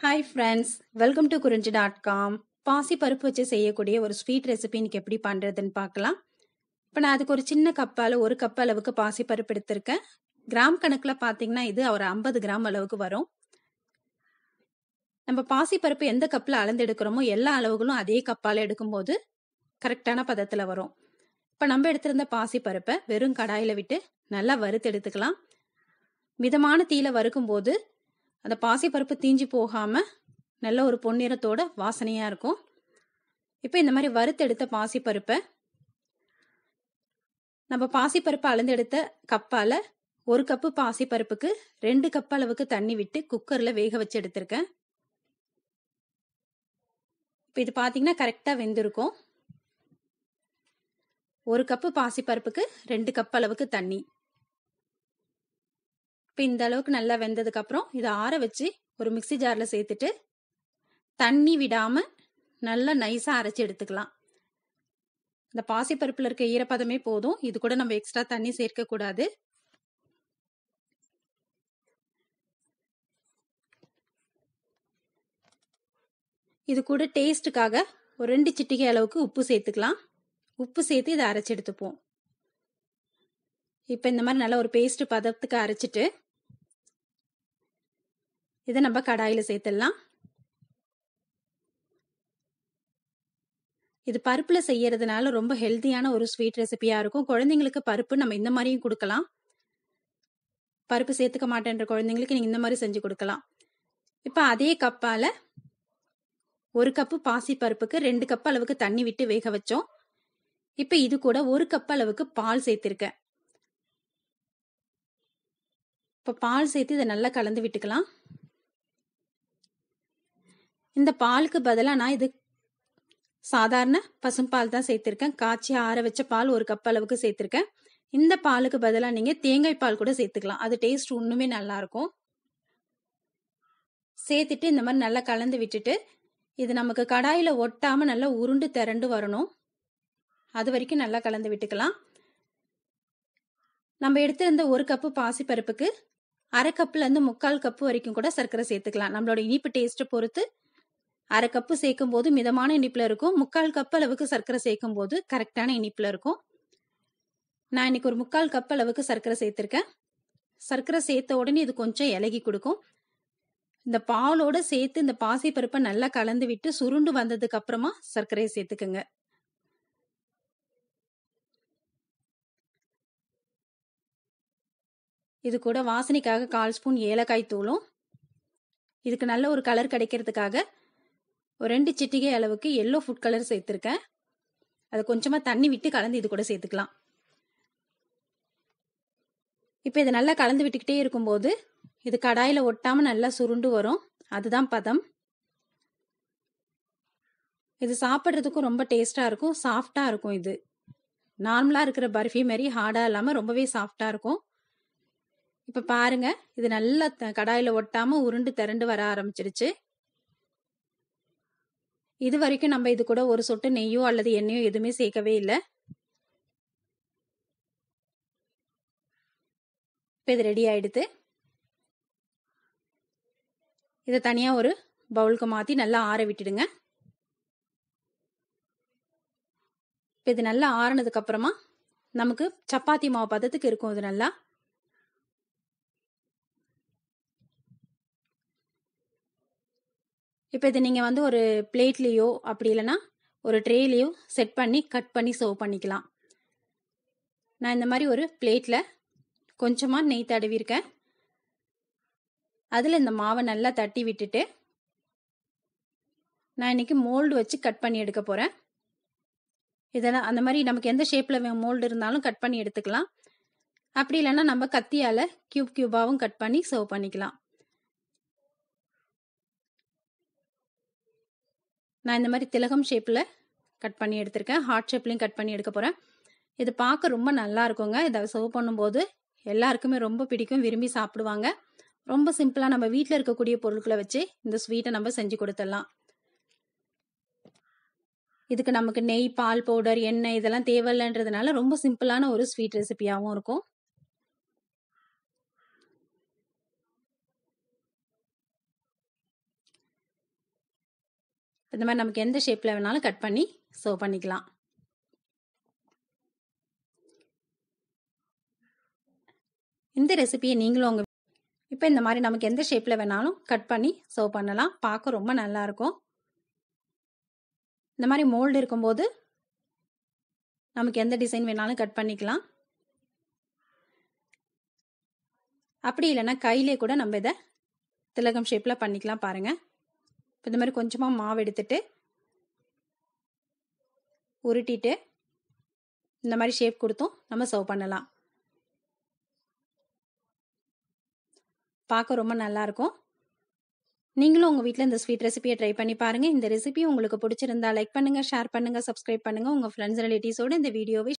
hi friends welcome to Kurinji dot com பாசி பருப்பு வச்சு செய்யக்கூடிய ஒரு ஸ்வீட் ரெசிபி இன்னைக்கு எப்படி பண்ணுறதுன்னு பார்க்கலாம் இப்போ நான் அதுக்கு ஒரு சின்ன கப்பால் ஒரு கப் அளவுக்கு பாசி பருப்பு எடுத்திருக்கேன் கிராம் கணக்கில் பார்த்தீங்கன்னா இது ஒரு ஐம்பது கிராம் அளவுக்கு வரும் நம்ம பாசி பருப்பு எந்த கப்பில் அளந்து எடுக்கிறோமோ எல்லா அளவுகளும் அதே கப்பால் எடுக்கும்போது கரெக்டான பதத்தில் வரும் இப்போ நம்ம எடுத்திருந்த பாசி பருப்பை வெறும் கடாயில் விட்டு நல்லா வறுத்து எடுத்துக்கலாம் மிதமான தீயில வறுக்கும்போது அந்த பாசிப்பருப்பு தீஞ்சு போகாமல் நல்ல ஒரு பொன்னிறத்தோட வாசனையாக இருக்கும் இப்போ இந்த மாதிரி வறுத்து எடுத்த பாசிப்பருப்பை நம்ம பாசிப்பருப்பை அளந்து எடுத்த கப்பால் ஒரு கப்பு பாசிப்பருப்புக்கு ரெண்டு கப் அளவுக்கு தண்ணி விட்டு குக்கரில் வேக வச்சு எடுத்திருக்கேன் இப்போ இது பார்த்தீங்கன்னா கரெக்டாக வெந்திருக்கும் ஒரு கப்பு பாசிப்பருப்புக்கு ரெண்டு கப் அளவுக்கு தண்ணி இப்போ இந்த அளவுக்கு நல்லா வெந்ததுக்கப்புறம் இதை ஆற வச்சு ஒரு மிக்சி ஜாரில் சேர்த்துட்டு தண்ணி விடாமல் நல்லா நைஸாக அரைச்சி எடுத்துக்கலாம் இந்த பாசிப்பருப்பில் இருக்க ஈரப்பதமே போதும் இது கூட நம்ம எக்ஸ்ட்ரா தண்ணி சேர்க்கக்கூடாது இது கூட டேஸ்ட்டுக்காக ஒரு ரெண்டு சிட்டிகை அளவுக்கு உப்பு சேர்த்துக்கலாம் உப்பு சேர்த்து இதை அரைச்சி எடுத்துப்போம் இப்போ இந்த மாதிரி நல்லா ஒரு பேஸ்ட் பதத்துக்கு அரைச்சிட்டு இதை நம்ம கடாயில் சேர்த்துடலாம் இது பருப்பில் செய்யறதுனால ரொம்ப ஹெல்த்தியான ஒரு ஸ்வீட் ரெசிபியாக இருக்கும் குழந்தைங்களுக்கு பருப்பு நம்ம இந்த மாதிரியும் கொடுக்கலாம் பருப்பு சேர்த்துக்க மாட்டேன்ற குழந்தைங்களுக்கு நீங்கள் இந்த மாதிரி செஞ்சு கொடுக்கலாம் இப்போ அதே கப்பால் ஒரு கப்பு பாசி பருப்புக்கு ரெண்டு கப் அளவுக்கு தண்ணி விட்டு வேக வச்சோம் இப்போ இது கூட ஒரு கப் அளவுக்கு பால் சேர்த்திருக்கேன் இப்போ பால் சேர்த்து இதை நல்லா கலந்து விட்டுக்கலாம் இந்த பாலுக்கு பதிலாக நான் இது சாதாரண பசும்பால் தான் சேர்த்துருக்கேன் காய்ச்சி ஆற வச்ச பால் ஒரு கப் அளவுக்கு சேர்த்துருக்கேன் இந்த பாலுக்கு பதிலாக நீங்கள் தேங்காய் பால் கூட சேர்த்துக்கலாம் அது டேஸ்ட் இன்னுமே நல்லாயிருக்கும் சேர்த்துட்டு இந்த மாதிரி நல்லா கலந்து விட்டுட்டு இது நமக்கு கடாயில் ஒட்டாமல் நல்லா உருண்டு திரண்டு வரணும் அது வரைக்கும் நல்லா கலந்து விட்டுக்கலாம் நம்ம எடுத்திருந்த ஒரு கப்பு பாசி பருப்புக்கு அரை கப்புலேருந்து முக்கால் கப்பு வரைக்கும் கூட சர்க்கரை சேர்த்துக்கலாம் நம்மளோட இனிப்பு டேஸ்ட்டை பொறுத்து அரை கப்பு சேர்க்கும் போது மிதமான இனிப்பில் இருக்கும் முக்கால் கப் அளவுக்கு சர்க்கரை சேர்க்கும் போது கரெக்டான இனிப்பில் இருக்கும் நான் இன்னைக்கு ஒரு முக்கால் கப் அளவுக்கு சர்க்கரை சேர்த்துருக்கேன் சர்க்கரை சேர்த்த உடனே இது கொஞ்சம் இலகி கொடுக்கும் இந்த பாலோட சேர்த்து இந்த பாசி பருப்பை நல்லா கலந்து விட்டு சுருண்டு வந்ததுக்கு அப்புறமா சர்க்கரையை சேர்த்துக்குங்க இது கூட வாசனைக்காக கால் ஸ்பூன் ஏலக்காய் தூளும் இதுக்கு நல்ல ஒரு கலர் கிடைக்கிறதுக்காக ஒரு ரெண்டு சிட்டிகை அளவுக்கு எல்லோ ஃபுட் கலர் சேர்த்துருக்கேன் அதை கொஞ்சமாக தண்ணி விட்டு கலந்து இது கூட சேர்த்துக்கலாம் இப்போ இதை நல்லா கலந்து விட்டுக்கிட்டே இருக்கும்போது இது கடாயில் ஒட்டாமல் நல்லா சுருண்டு வரும் அதுதான் பதம் இது சாப்பிட்றதுக்கும் ரொம்ப டேஸ்டாக இருக்கும் சாஃப்டாக இருக்கும் இது நார்மலாக இருக்கிற பர்ஃபி மாதிரி ஹார்டாக இல்லாமல் ரொம்பவே சாஃப்டாக இருக்கும் இப்போ பாருங்க இது நல்லா கடாயில் ஒட்டாமல் உருண்டு திரண்டு வர ஆரம்பிச்சிடுச்சு இது வரைக்கும் நம்ம இது கூட ஒரு சொட்டு நெய்யோ அல்லது எண்ணெயோ எதுவுமே சேர்க்கவே இல்லை இப்போ இது ரெடி ஆயிடுது இதை தனியாக ஒரு பவுலுக்கு மாற்றி நல்லா ஆற விட்டுடுங்க இப்போ இது நல்லா ஆறுனதுக்கு அப்புறமா நமக்கு சப்பாத்தி மாவு பதத்துக்கு இருக்கும் இது நல்லா இப்போ இதை நீங்கள் வந்து ஒரு பிளேட்லேயோ அப்படி இல்லைன்னா ஒரு ட்ரேலேயோ செட் பண்ணி கட் பண்ணி சர்வ் பண்ணிக்கலாம் நான் இந்த மாதிரி ஒரு பிளேட்டில் கொஞ்சமாக நெய் தடவிருக்கேன் அதில் இந்த மாவை நல்லா தட்டி விட்டுட்டு நான் இன்னைக்கு மோல்டு வச்சு கட் பண்ணி எடுக்க போகிறேன் இதெல்லாம் அந்த மாதிரி நமக்கு எந்த ஷேப்பில் மோல்டு இருந்தாலும் கட் பண்ணி எடுத்துக்கலாம் அப்படி இல்லைன்னா நம்ம கத்தியால் க்யூப் க்யூபாகவும் கட் பண்ணி சர்வ் பண்ணிக்கலாம் நான் இந்த மாதிரி திலகம் ஷேப்பில் கட் பண்ணி எடுத்திருக்கேன் ஹார்ட் ஷேப்லையும் கட் பண்ணி எடுக்க போகிறேன் இது பார்க்க ரொம்ப நல்லா இருக்குங்க இதை சர்வ் பண்ணும்போது எல்லாருக்குமே ரொம்ப பிடிக்கும் விரும்பி சாப்பிடுவாங்க ரொம்ப சிம்பிளாக நம்ம வீட்டில் இருக்கக்கூடிய பொருட்களை வச்சு இந்த ஸ்வீட்டை நம்ம செஞ்சு கொடுத்துடலாம் இதுக்கு நமக்கு நெய் பால் பவுடர் எண்ணெய் இதெல்லாம் தேவையில்லைன்றதுனால ரொம்ப சிம்பிளான ஒரு ஸ்வீட் ரெசிபியாகவும் இருக்கும் இந்த மாதிரி நமக்கு எந்த ஷேப்பில் வேணாலும் கட் பண்ணி சர்வ் பண்ணிக்கலாம் இந்த ரெசிபியை நீங்களும் உங்கள் இப்போ இந்த மாதிரி நமக்கு எந்த ஷேப்பில் வேணாலும் கட் பண்ணி சர்வ் பண்ணலாம் பார்க்க ரொம்ப நல்லாயிருக்கும் இந்த மாதிரி மோல்டு இருக்கும்போது நமக்கு எந்த டிசைன் வேணாலும் கட் பண்ணிக்கலாம் அப்படி இல்லைன்னா கையிலே கூட நம்ம இதை திலகம் ஷேப்பில் பண்ணிக்கலாம் பாருங்கள் இப்போ இந்த மாதிரி கொஞ்சமாக மாவு எடுத்துட்டு உருட்டிட்டு இந்த மாதிரி ஷேப் கொடுத்தும் நம்ம சர்வ் பண்ணலாம் பார்க்க ரொம்ப நல்லாயிருக்கும் நீங்களும் உங்கள் வீட்டில் இந்த ஸ்வீட் ரெசிபியை ட்ரை பண்ணி பாருங்கள் இந்த ரெசிபி உங்களுக்கு பிடிச்சிருந்தா லைக் பண்ணுங்கள் ஷேர் பண்ணுங்கள் சப்ஸ்கிரைப் பண்ணுங்கள் உங்கள் ஃப்ரெண்ட்ஸ் ரிலேட்டிவ்ஸோடு இந்த வீடியோவை